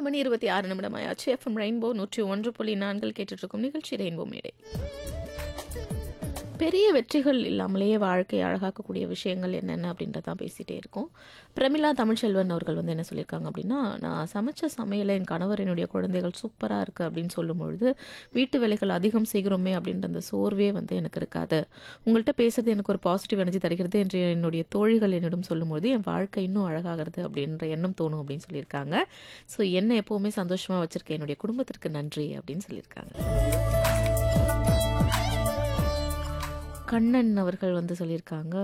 நாலு மணி இருபத்தி ஆறு நிமிடம் ஆயாச்சு எஃப்எம் ரெயின்போ நூற்றி ஒன்று புள்ளி நான்கில் கேட்டுட்டு இருக்கும் நிகழ்ச்சி ரெயின்போ மேடை பெரிய வெற்றிகள் இல்லாமலேயே வாழ்க்கையை அழகாக்கக்கூடிய விஷயங்கள் என்னென்ன அப்படின்றதான் பேசிகிட்டே இருக்கோம் பிரமிளா தமிழ்ச்செல்வன் அவர்கள் வந்து என்ன சொல்லியிருக்காங்க அப்படின்னா நான் சமைச்ச சமையலை என் கணவர் என்னுடைய குழந்தைகள் சூப்பராக இருக்குது அப்படின்னு சொல்லும் பொழுது வீட்டு வேலைகள் அதிகம் செய்கிறோமே அப்படின்ற அந்த சோர்வே வந்து எனக்கு இருக்காது உங்கள்கிட்ட பேசுறது எனக்கு ஒரு பாசிட்டிவ் எனர்ஜி தருகிறது என்று என்னுடைய தோழிகள் என்னிடம் சொல்லும்போது என் வாழ்க்கை இன்னும் அழகாகிறது அப்படின்ற எண்ணம் தோணும் அப்படின்னு சொல்லியிருக்காங்க ஸோ என்னை எப்போவுமே சந்தோஷமாக வச்சுருக்கேன் என்னுடைய குடும்பத்திற்கு நன்றி அப்படின்னு சொல்லியிருக்காங்க கண்ணன் அவர்கள் வந்து சொல்லியிருக்காங்க